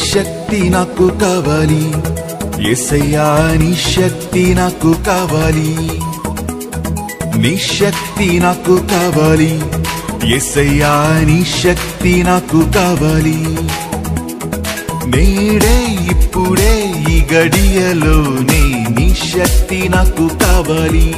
శక్తి నాకు కావాలి ఎసయ్యా నీ శక్తి నాకు కావాలి నీ శక్తి నాకు కావాలి ఎసయ్యా నీ శక్తి నాకు కావాలి నేడే ఇప్పుడే ఈ గడియలోనే నీ శక్తి నాకు కావాలి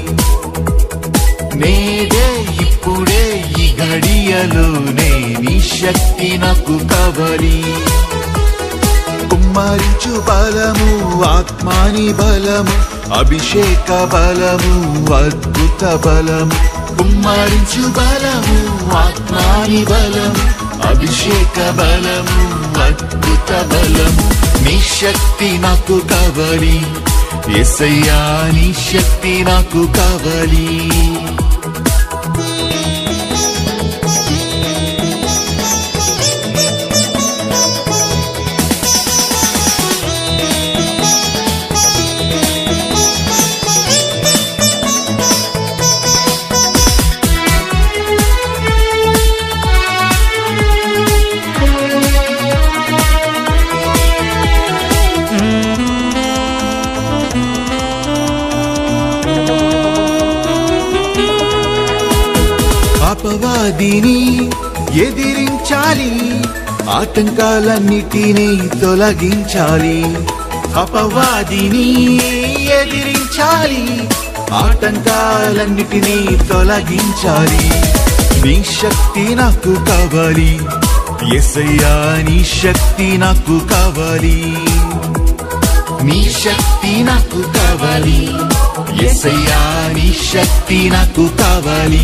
నేడే ఇప్పుడే ఈ గడియలోనే నీ శక్తి నాకు కావాలి కుమ్మరించు బలము ఆత్మాని బలము అభిషేక బలము అద్భుత బలము కుమ్మరించు బలము ఆత్మాని బలము అభిషేక బలము అద్భుత బలము నీ శక్తి నాకు కావాలి ఎసయ్యా నీ శక్తి నాకు కావాలి అపవాదిని ఎదిరించాలి ఆటంకాలన్నిటినీ తొలగించాలి అపవాదిని ఎదిరించాలి ఆటంకాలన్నిటినీ తొలగించాలి నీ శక్తి నాకు కావాలి ఎసయ్యా నీ శక్తి నాకు కావాలి నీ శక్తి నాకు కావాలి ఎసయ్యా నీ శక్తి నాకు కావాలి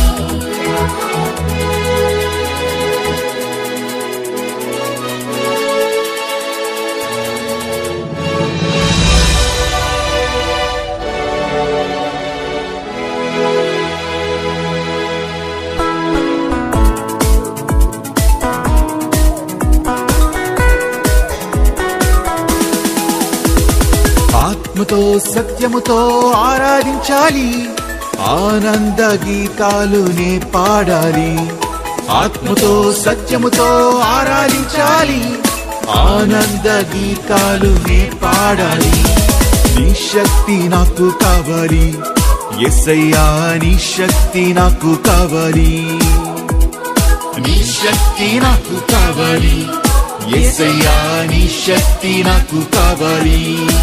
ఆత్మతో సత్యముతో ఆరాధించాలి ఆనంద గీతాలునే పాడాలి ఆత్మతో సత్యముతో ఆరాధించాలి ఆనంద గీతాలునే పాడాలి నీ శక్తి నాకు కావాలి ఎస్ఐయా నీ శక్తి నాకు కావాలి నీ శక్తి నాకు కావాలి ఎస్ఐయా నీ శక్తి నాకు కావాలి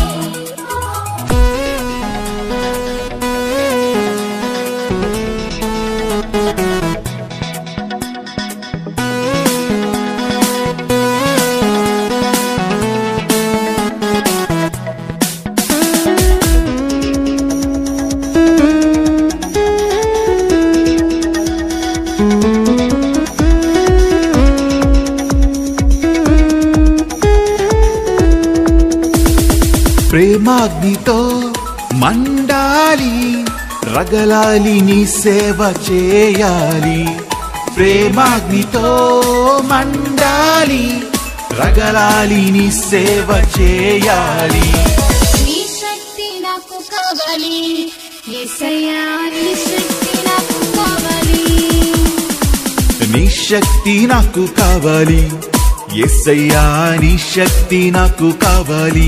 ప్రేమాగ్నితో మండాలి రగలాలి నీ సేవ చేయాలి ప్రేమాగ్నితో మండాలి రగలాలి నీ సేవ చేయాలి నీ శక్తి నాకు కావాలి యేసయ్యా నీ శక్తి నాకు కావాలి నీ శక్తి నాకు కావాలి ఎస్సయ్యా నీ శక్తి నాకు కావాలి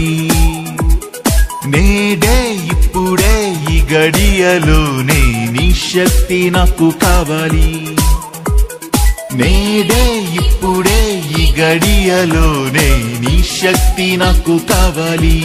నేడే ఇప్పుడే ఈ గడియలోనే నీ శక్తి నాకు కావాలి నేడే ఇప్పుడే ఈ గడియలోనే నీ శక్తి నాకు కావాలి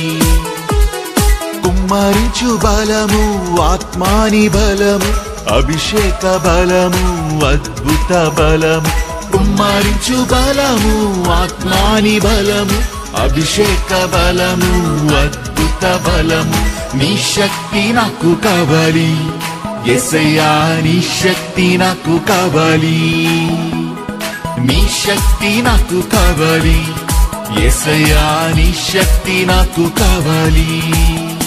కుమ్మరించు బలము ఆత్మాని బలము అభిషేక బలము అద్భుత బలము కుమ్మరించు బలము ఆత్మాని బలము అభిషేక బలము అద్భుత బలము నీ శక్తి నాకు కావాలి ఎసయ్యా నీ శక్తి నాకు కావాలి నీ శక్తి నాకు కావాలి ఎసయ్యా నీ శక్తి నాకు కావాలి